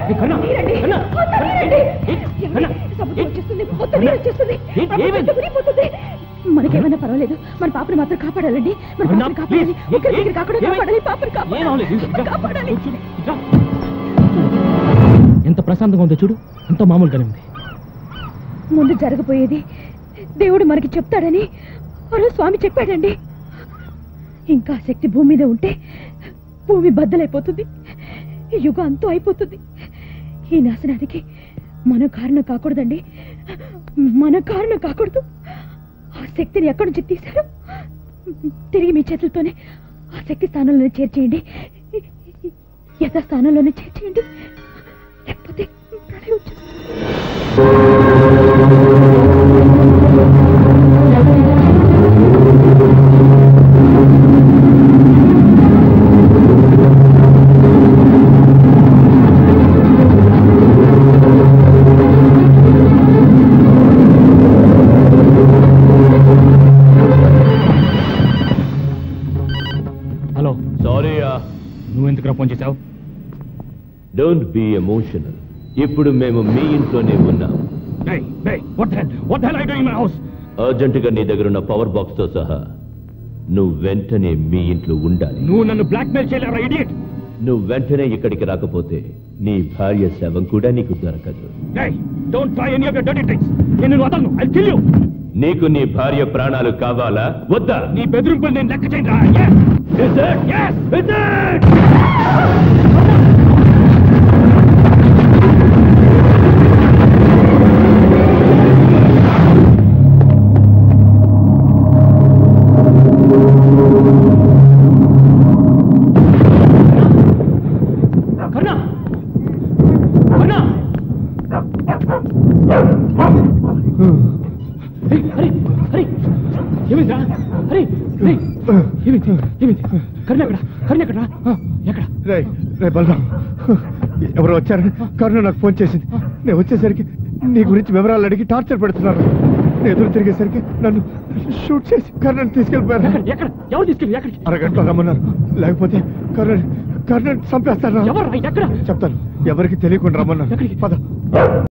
ఏ, కన్నా, నీరండి. కన్నా, మొత్తం నీరండి. ఏ, కన్నా, సముద్రం ఏ, వచ్చేస్తుంది మొత్తం నీరు వచ్చేస్తుంది ఏ, ప్రపంచం ఏమైంది? మునిగిపోతుంది. మనకేమైనా పర్వాలేదు మన పాపని మాత్రం కాపాడాలండి మన కన్నా, పాపని కాపాడాలి ప్లీజ్, ఏ, ఒకరి ఏ, దగ్గర కాకుండా ఏమైంది? కాపాడాలి పాపని ఏం అవ్వలేదు, కాపాడాలి ఇదిగో, ఇట్రా, కాపాడాలి చూడు, ఇట్రా. ఎంత ప్రశాంతంగా ఉందో చూడు ఎంత మామూలుగానే ఉంది ముందు జరగబోయేది దేవుడు మనకి చెప్తాడని మరో స్వామి చెప్పాడండి ఇంకా ఆ శక్తి భూమి మీద ఉంటే భూమి బద్దలైపోతుంది ఈ యుగం అంతా అయిపోతుంది ఈ నాశనానికి మనం కారణం కాకూడదండి మన కారణం కాకూడదు ఆ శక్తిని ఎక్కడి నుంచి తీశారు తిరిగి మీ చేతులతోనే ఆ శక్తి స్థానంలోనే చేర్చేయండి యథా స్థానంలోనే చేర్చేయండి లేకపోతే ప్రళయం వచ్చేస్తుంది. హలో సారీయా నువ్వు ఎందుకు ఫోన్ చేశావు డోంట్ బీ ఎమోషనల్ ఇప్పుడు మేము మీ ఇంట్లోనే ఉన్నాం అర్జెంట్ గా నీ దగ్గర ఉన్న పవర్ బాక్స్ తో సహా నువ్వు వెంటనే మీ ఇంట్లో ఉండాలి నువ్వు నన్ను బ్లాక్మెయిల్ చేయలేరా ఇడియట్ నువ్వు వెంటనే ఇక్కడికి రాకపోతే నీ భార్య శవం కూడా నీకు దొరకదు don't try any of your dirty things నేను వదలను ఐ కిల్ యు నీకు నీ భార్య ప్రాణాలు కావాలా వద్దా నీ బెదిరింపులు నేను లెక్క చేయరా yes Is it? yes Is it? కన్నా కన్నా హరి హరి హరి ఏమైందిరా హరి హరి ఏమైంది ఏమైంది కరుణ ఎక్కడ కరుణ ఎక్కడ ఎక్కడ రే రే బలరాం ఎవరు వచ్చారని కరుణ నాకు ఫోన్ చేసింది నేను వచ్చేసరికి నీ గురించి వివరాలు అడిగి టార్చర్ పెడుతున్నారు నేను ఎదురు తిరిగేసరికి నన్ను షూట్ చేసి కరుణని తీసుకెళ్ళిపోయారు ఎక్కడ ఎక్కడ ఎవరు తీసుకెళ్ళి ఎక్కడికి అరగంటలో రమ్మన్నారు లేకపోతే కరుణ కరుణని చంపేస్తారు ఎవరు ఎక్కడ చెప్తాను ఎవరికి తెలియకుండా రమ్మన్నారు ఎక్కడికి? పద